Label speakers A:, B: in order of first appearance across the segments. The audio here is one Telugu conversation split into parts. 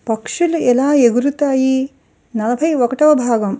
A: పక్షులు ఎలా ఎగురుతాయి నలభై ఒకటవ భాగం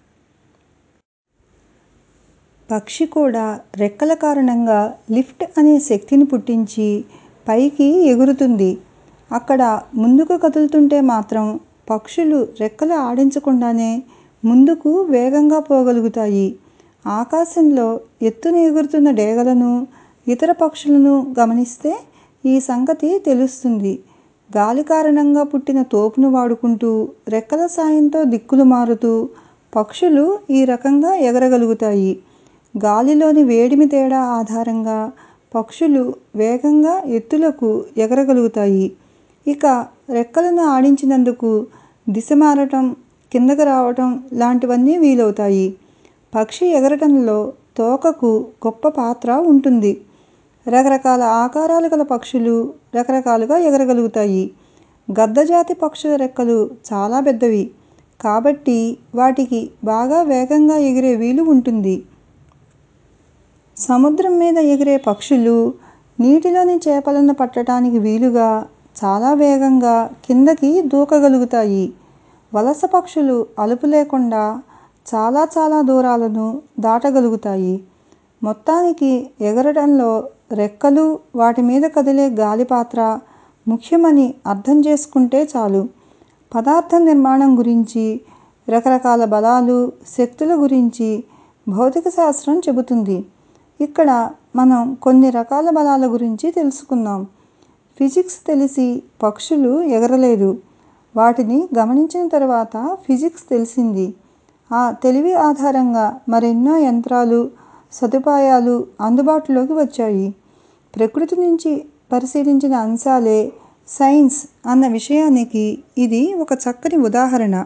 A: పక్షి కూడా రెక్కల కారణంగా లిఫ్ట్ అనే శక్తిని పుట్టించి పైకి ఎగురుతుంది. అక్కడ ముందుకు కదులుతుంటే మాత్రం పక్షులు రెక్కలు ఆడించకుండానే ముందుకు వేగంగా పోగలుగుతాయి. ఆకాశంలో ఎత్తున ఎగురుతున్న డేగలను, ఇతర పక్షులను గమనిస్తే ఈ సంగతి తెలుస్తుంది. గాలి కారణంగా పుట్టిన తోపును వాడుకుంటూ, రెక్కల సాయంతో దిక్కులు మారుతూ పక్షులు ఈ రకంగా ఎగరగలుగుతాయి. గాలిలోని వేడిమి తేడా ఆధారంగా పక్షులు వేగంగా ఎత్తులకు ఎగరగలుగుతాయి. ఇక రెక్కలను ఆడించినందుకు దిశ మారటం, కిందకు రావటం లాంటివన్నీ వీలవుతాయి. పక్షి ఎగరటంలో తోకకు గొప్ప పాత్ర ఉంటుంది. రకరకాల ఆకారాలు గల పక్షులు రకరకాలుగా ఎగరగలుగుతాయి. గద్ద జాతి పక్షుల రెక్కలు చాలా పెద్దవి. కాబట్టి వాటికి బాగా వేగంగా ఎగిరే వీలు ఉంటుంది. సముద్రం మీద ఎగిరే పక్షులు నీటిలోని చేపలను పట్టటానికి వీలుగా చాలా వేగంగా కిందకి దూకగలుగుతాయి. వలస పక్షులు అలుపు లేకుండా చాలా చాలా దూరాలను దాటగలుగుతాయి. మొత్తానికి ఎగరటంలో రెక్కలు, వాటి మీద కదిలే గాలి పాత్ర ముఖ్యమని అర్థం చేసుకుంటే చాలు. పదార్థ నిర్మాణం గురించి, రకరకాల బలాలు, శక్తుల గురించి భౌతిక శాస్త్రం చెబుతుంది. ఇక్కడ మనం కొన్ని రకాల బలాల గురించి తెలుసుకుందాం. ఫిజిక్స్ తెలిసి పక్షులు ఎగరలేదు. వాటిని గమనించిన తరువాత ఫిజిక్స్ తెలిసింది. ఆ తెలివి ఆధారంగా మరెన్నో యంత్రాలు, సదుపాయాలు అందుబాటులోకి వచ్చాయి. ప్రకృతి నుంచి పరిశీలించిన అంశాలే సైన్స్ అన్న విషయానికి ఇది ఒక చక్కని ఉదాహరణ.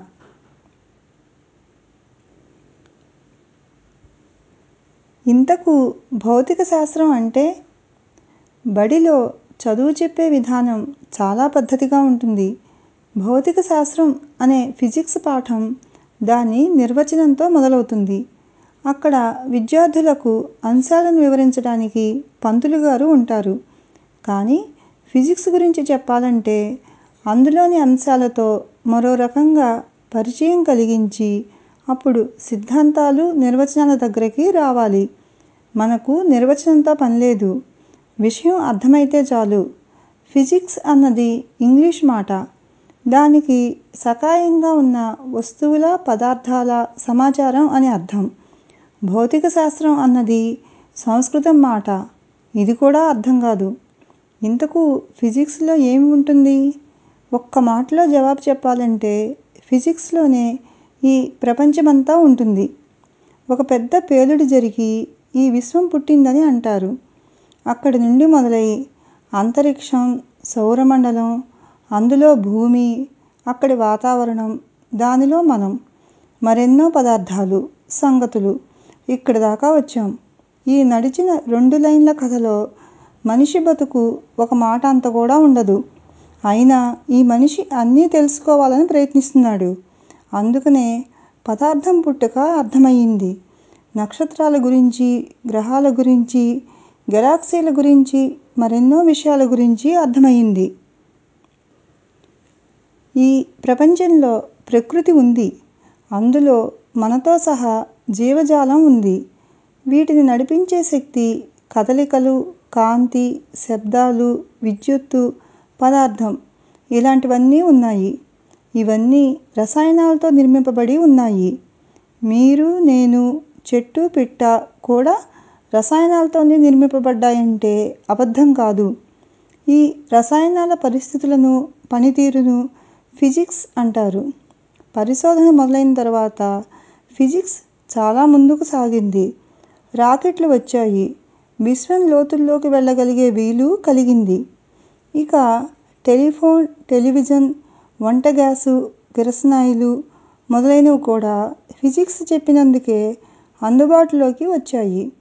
A: ఇంతకు భౌతిక శాస్త్రం అంటే? బడిలో చదువు చెప్పే విధానం చాలా పద్ధతిగా ఉంటుంది. భౌతిక శాస్త్రం అనే ఫిజిక్స్ పాఠం దాని నిర్వచనంతో మొదలవుతుంది. అక్కడ విద్యార్థులకు అంశాలను వివరించడానికి పంతులుగారు ఉంటారు. కానీ ఫిజిక్స్ గురించి చెప్పాలంటే అందులోని అంశాలతో మరో రకంగా పరిచయం కలిగించి అప్పుడు సిద్ధాంతాలు, నిర్వచనాల దగ్గరికి రావాలి. మనకు నిర్వచనంతో పనిలేదు. విషయం అర్థమైతే చాలు. ఫిజిక్స్ అన్నది ఇంగ్లీష్ మాట. దానికి సకాయంగా ఉన్న వస్తువుల, పదార్థాల సమాచారం అని అర్థం. భౌతిక శాస్త్రం అన్నది సంస్కృతం మాట. ఇది కూడా అర్థం కాదు. ఇంతకూ ఫిజిక్స్ లో ఏమి ఉంటుంది? ఒక్క మాటలో జవాబు చెప్పాలంటే ఫిజిక్స్ లోనే ఈ ప్రపంచమంతా ఉంటుంది. ఒక పెద్ద పేలుడు జరిగి ఈ విశ్వం పుట్టిందని అంటారు. అక్కడి నుండి మొదలై అంతరిక్షం, సౌరమండలం, అందులో భూమి, అక్కడి వాతావరణం, దానిలో మనం, మరెన్నో పదార్థాలు, సంగతులు ఇక్కడి దాకా వచ్చాం. ఈ నడిచిన రెండు లైన్ల కథలో మనిషి బతుకు ఒక మాట అంత కూడా ఉండదు. అయినా ఈ మనిషి అన్నీ తెలుసుకోవాలని ప్రయత్నిస్తున్నాడు. అందుకనే పదార్థం పుట్టుక అర్థమయింది. నక్షత్రాల గురించి, గ్రహాల గురించి, గెలాక్సీల గురించి మరెన్నో విషయాల గురించి అర్థమయింది. ఈ ప్రపంచంలో ప్రకృతి ఉంది. అందులో మనతో సహా జీవజాలం ఉంది. వీటిని నడిపించే శక్తి, కదలికలు, కాంతి, శబ్దాలు, విద్యుత్తు, పదార్థం ఇలాంటివన్నీ ఉన్నాయి. ఇవన్నీ రసాయనాలతో నిర్మింపబడి ఉన్నాయి. మీరు, నేను, చెట్టు, పిట్ట కూడా రసాయనాలతోనే నిర్మింపబడ్డాయంటే అబద్ధం కాదు. ఈ రసాయనాల పరిస్థితులను, పనితీరును ఫిజిక్స్ అంటారు. పరిశోధన మొదలైన తరువాత ఫిజిక్స్ చాలా ముందుకు సాగింది. రాకెట్లు వచ్చాయి. విశ్వం లోతుల్లోకి వెళ్ళగలిగే వీలు కలిగింది. ఇక టెలిఫోన్, టెలివిజన్, వంట గ్యాసు, కిరసనాయిలు మొదలైనవి కూడా ఫిజిక్స్ చెప్పినందుకే అందుబాటులోకి వచ్చాయి.